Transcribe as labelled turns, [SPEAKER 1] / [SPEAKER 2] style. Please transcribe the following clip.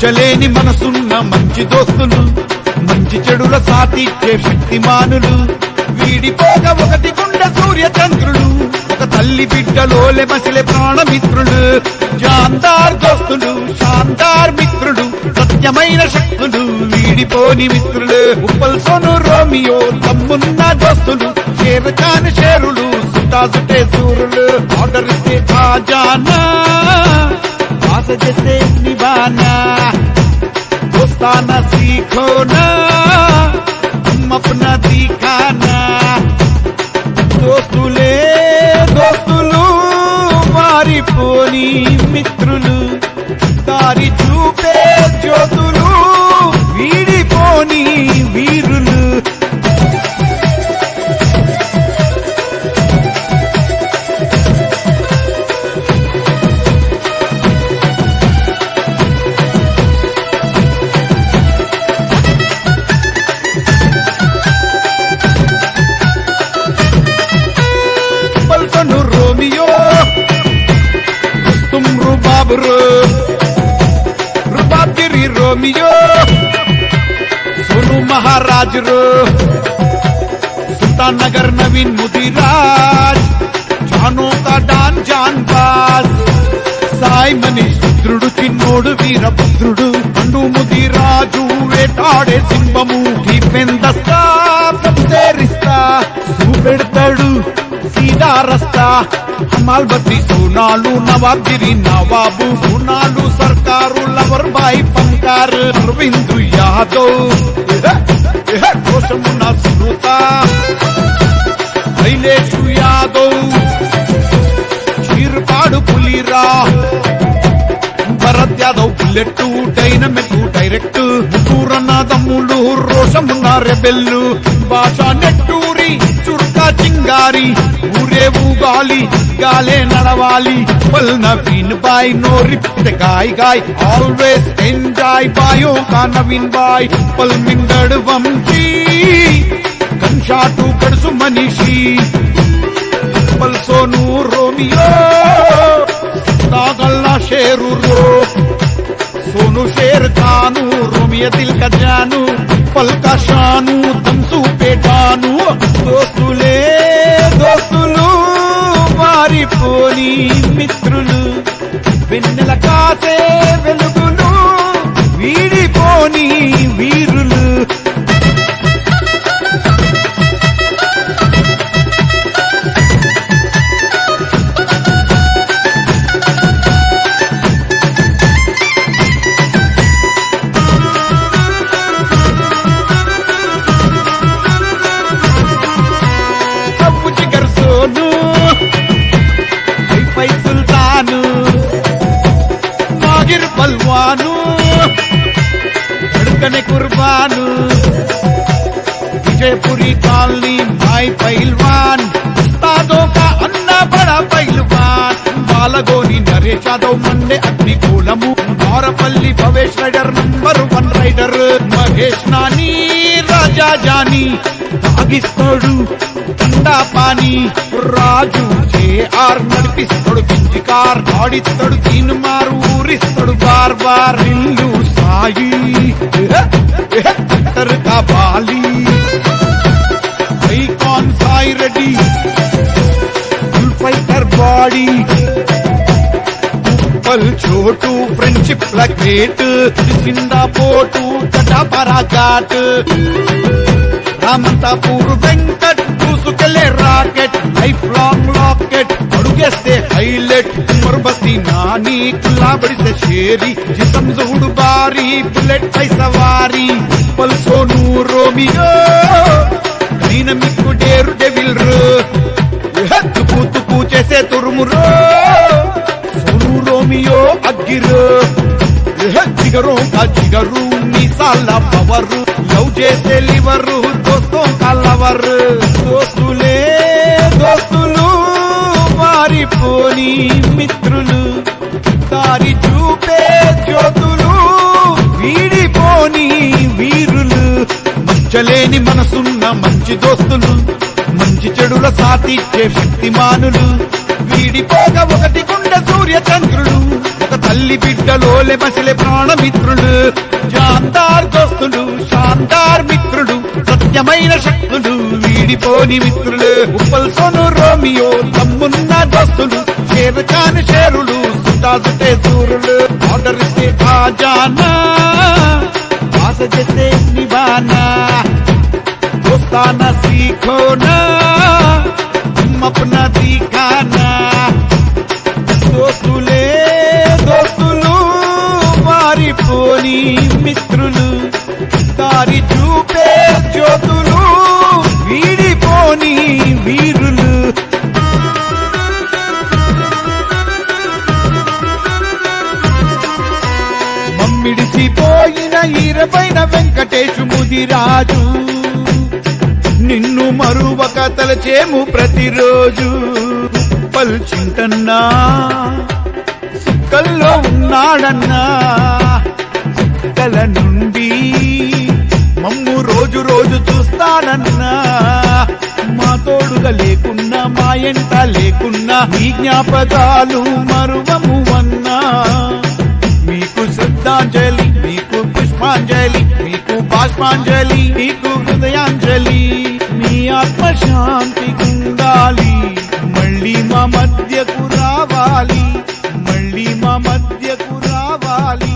[SPEAKER 1] మచ్చలేని మనసున్న మంచి దోస్తులు మంచి చెడుల సాతిచ్చే శక్తిమానులు వీడిపోక ఒకటి గుండె సూర్య చంద్రులు ఒక తల్లి బిడ్డలోలే మసిలే ప్రాణమిత్రులు జాందార్ దోస్తులు శాందార్ మిత్రులు సత్యమైన శక్తులు వీడిపోని మిత్రులు ఉప్పల్ సోను రోమియో తమ్మున్న దోస్తులు షేర్ ఖాన్ షేరులు సుటా సుటే సూరులు ఆర్డర్ ఇస్తే ఖాజానా ఆశ చేస్తే నిబానా दोस्ताना सीखो ना तुम अपना दिखाना దోస్తులే దోస్తులు మారిపోని మిత్రులు దారి చూపే జ్యోతులు వీడిపోని వీరులు పల్కను రోమియో తుమ్ రుబాబ్ రో రుబాబ్ గిరి రోమియో सोनू महाराज रो सुल्तान नगर नवीन मुदिराज జానో का डान जानबाज సాయి మనీష్ రుద్రుడు చిన్నోడు వీరభద్రుడు పండు ముదిరాజు వేటాడే సింహము దీపెందస్తా సంసేరిస్తా చూపెడతాడు సీదా రస్తా హమాల్ బద్రి సోనాలు నవాబ్గిరి నవాబు సోనాలు సర్కారు లవర్ బాయ్ పంకార్ అరవింద్ యాదవ్ కోశమున్న సునూత శైలేషు యాదవ్ చీరుపాడు పులిరా Bharat Yadav bullet dynamic direct ముగ్గురన్న తమ్ముళ్ళు రోషమున్న రెబెల్లు భాష నెట్టూరి చుర్కా చింగారి ఊరే ఊగాలి గాలే నడవాలి పల్ నవీన్ బాయ్ నో రిప్ట్ గాయ్ గాయ్ ఆల్వేస్ ఎంజాయ్ బాయో కా నవీన్ బాయ్ పల్ మిందడ్ వంశీ గన్షాటు కడుసు మనీషి పల్ సోను రోమియో నాగల్లా షేరు రో సోను షేర్ ఖాను రోమియ దిల్ కజాను పల్కా షాను తంసు పేటాను దోస్తులే దోస్తులు మారిపోని మిత్రులు వెన్నెల కాసే వెలుగులు వీడిపోని వీరులు అప్పు చిగర్ సోను హైఫై సుల్తాను మాగిర్ పల్వాను అడుకనే కుర్బాను విజయపురి కాలనీ భాయ్ పైల్వాన్ ఉస్తాదో కా అన్న బడా పైల్వాన్ బాలగోని నరేష్ యాదవ్ మండే అగ్నికూలము Arapalli Bhavesh rider number one rider Mahesh Nani Raja Johnny తాగిస్తాడు తండా పాని రాజు జేఆర్ నడిపిస్తాడు పించి కార్ ఆడిస్తాడు తీను మారు ఊరిస్తాడు బార్ బార్ ఇల్లు సాయి కట్టర్ కావాలి icon Sai Reddy full fighter body పల్ చోటు ఫ్రెండ్షిప్ గ్రేట్ సిందా పోటు చటాపరా ఘాట్ రామంతాపూర్ వెంకట్ దూసుకెళ్లే రాకెట్ లైఫ్ లాంగ్ లాకెట్ అడుగేస్తే హైలైట్ మురబసి నాని కుల్లాబడితే షేరి జితం జుడు బారి బుల్లెట్ పై సవారి పల్సోను రోమియో డైనమిక్ డేరు డెవిల్ రో తుకు తుకు చేసే తురుమురో సోను రోమియో అగ్గిరో జిగరు కా జిగరు మీసాల పవరు లవ్ చేసే లివరు దోస్తో కలవర్ దోస్తులే దోస్తులు మారిపోని మిత్రులు దారి చూపే జ్యోతులు వీడిపోని వీరులు మచ్చలేని మనసున్న మంచి దోస్తులు మంచి చెడుల సాతిచ్చే శక్తిమానులు వీడిపోగా ఒకటి గుండె సూర్య చంద్రుడు ఒక తల్లి బిడ్డలోలే మసిలే ప్రాణమిత్రులు జాందార్ దోస్తులు శాందార్ మిత్రుడు సత్యమైన శక్తులు వీడిపోని మిత్రులు ఉప్పల్ సోను రోమియో తమ్మున్న దోస్తులు షేర్ ఖాన్ షేరులు సుటాసుటే సూరులు ఆర్డర్ ఇస్తే ఖాజానా ఆశ చేస్తే నిబానా दोस्ताना सीखो ना तुम अपना दिखाना దోస్తులే దోస్తులు మారిపోని మిత్రులు దారి చూపే జ్యోతులు వీడిపోని వీరులు మమ్మిడిసిపోయిన ఈరపైన వెంకటేశు ముదిరాజు నిన్ను మరువక తలచేము ప్రతిరోజు పల్చింటన్నా సుక్కల్లో ఉన్నాడన్నా కల నుండి మమ్ము రోజు రోజు చూస్తాడన్నా మా తోడుగా లేకున్నా మా ఎంట లేకున్నా మీ జ్ఞాపకాలు మరువము అన్నా మీకు శ్రద్ధాంజలి మీకు పుష్పాంజలి మీకు బాష్పాంజలి మీకు హృదయాంజలి మీ ఆత్మశాంతి ఉండాలి మళ్ళీ మా మధ్యకు రావాలి మళ్ళీ మా మధ్యకు రావాలి